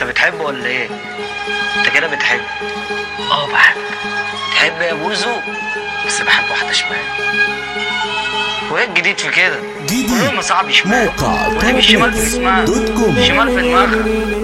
بتحبه ولا ايه انت كده بتحب اه بحب تحب يا بوزو بس بحب واحده شمال وايه الجديد في كده جديد. كلهم صعب شمال موقع وايه مش شمال في جسمها دوت كوم. شمال في دماغها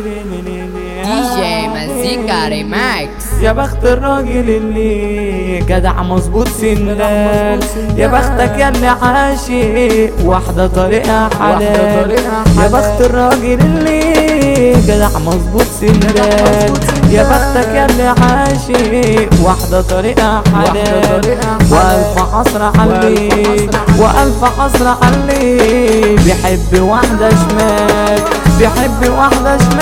دي جي مزيكا ريماكس يا بخت الراجل اللي جدع مظبوط سندال يا بختك يا اللي عاشق واحدة طريقها حلال يا بخت الراجل اللي جدع مظبوط سندال يا بختك يا اللي عاشق واحدة طريقها حلال وألف حصر علي وألف حصر علي بيحب واحدة شمال بيحب واحدة دي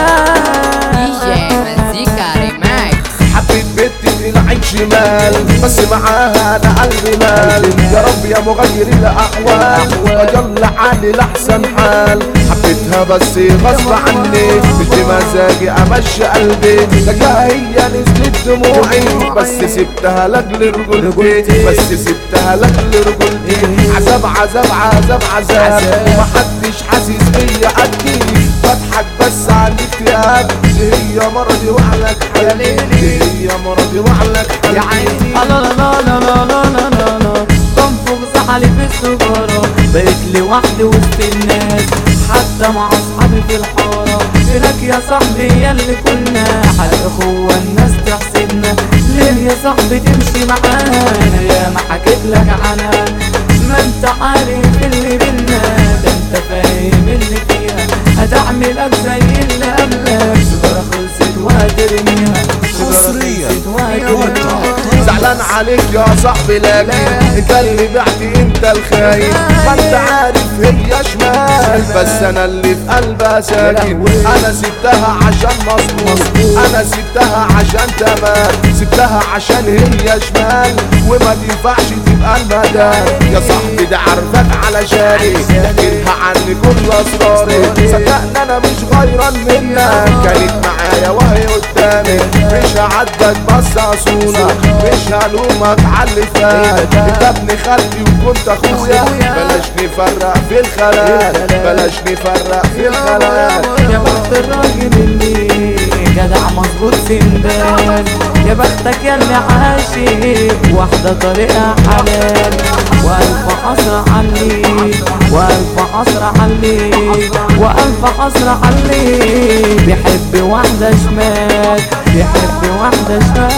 شمال جي مزيكا ريماكس حبيت بنتي العين شمال بس معاها انا قلبي مال يا رب يا مغير الاحوال وجل حالي لاحسن حال حبيتها بس غصب عني مش بمزاجي امشي قلبي لقاها هي نزلت دموعي بس سبتها لاجل رجولتي بس سبتها لاجل رجولتي عذاب عذاب عذاب عذاب ومحدش حاسس بيا قدي بضحك بس على الاكتئاب هي مرضي وعلك حالي هي مرضي وعلك يا عيني لا لا لا لا لا لا لا لا لا بنفخ زعلي في السجارة بقيت لوحدي وسط الناس حتى مع اصحابي في الحارة هناك يا صاحبي يا اللي كنا حال اخوة الناس تحسدنا ليه يا صاحبي تمشي معانا يا ما حكيت لك عنها ما انت عارف اللي بينا ده انت فاهم اللي فيها هتعملك زي اللي قبلك سجارة خلصت وهترميها سجارة حصرياً. خلصت وهترميها زعلان عليك يا صاحبي لكن انت اللي بعت انت الخاين ما انت عارف هي شمال بس انا اللي في قلبها ساكن انا سبتها عشان مظبوط انا سبتها عشان تمام سبتها عشان هي شمال وما تنفعش تبقى المدام يا صاحبي ده عارفك علشاني احكيلها عني كل اسراري صدقني انا مش غيران منك كانت معايا وهي قدامي مش هعدك بس عصونك مش هلومك على اللي فات انت ابن خالتي وكنت اخويا بلاش نفرق في الخلايا بلاش نفرق في الخلايا يا بخت الراجل اللي جدع مظبوط سندال يا بختك يا اللي عاشق واحدة طريقها حلال وألف حسرة علي وألف حسرة علي وألف حسرة علي بيحب واحدة شمال بيحب واحدة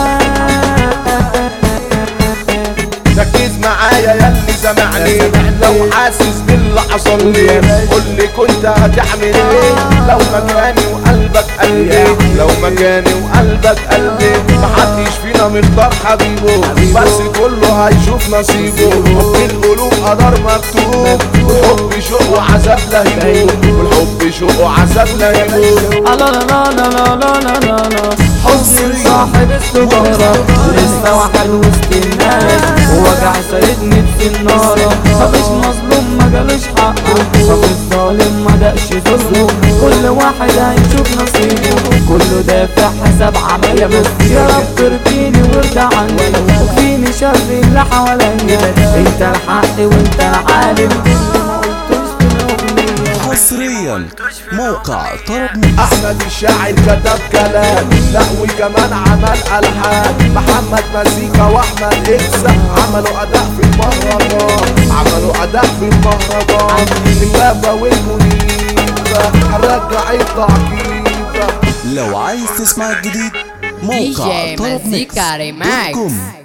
شمال ركز معايا يا اللي سامعني لو حاسس باللي حصل لي قول لي كنت هتعمل ايه لو مكاني وقلبك قلبي لو مكاني وقلبك قلبي محدش فينا مختار حبيبه بس كله هيشوف نصيبه حب القلوب قدر مكتوب والحب شوق وعذاب لهيبوب والحب شوق وعذاب لهيبوب لا لا لا لا لا لا لا لا لا حزن صاحب السجارة لسه واحد وسط الناس ووجع سيدني في النارة مفيش مظلوم ما جالوش حقه مفيش ظالم ما دقش ظلمه كل واحد هيشوف نصيبه كله دافع حساب عملية بس يا رب ارضيني وارضى عني وكفيني شر اللي حواليا انت الحق وانت العالم ما قلتوش في الأغنية حصريا موقع طرب احمد الشاعر كتب كلام لا وكمان عمل الحان محمد مزيكا واحمد اكسا عملوا اداء في المهرجان عملوا اداء في المهرجان اللابه والمنيبه هنرجع التعقيبه لو عايز تسمع الجديد دي موقع جي طرب مزيكا ميكس دوت ريماكس كوم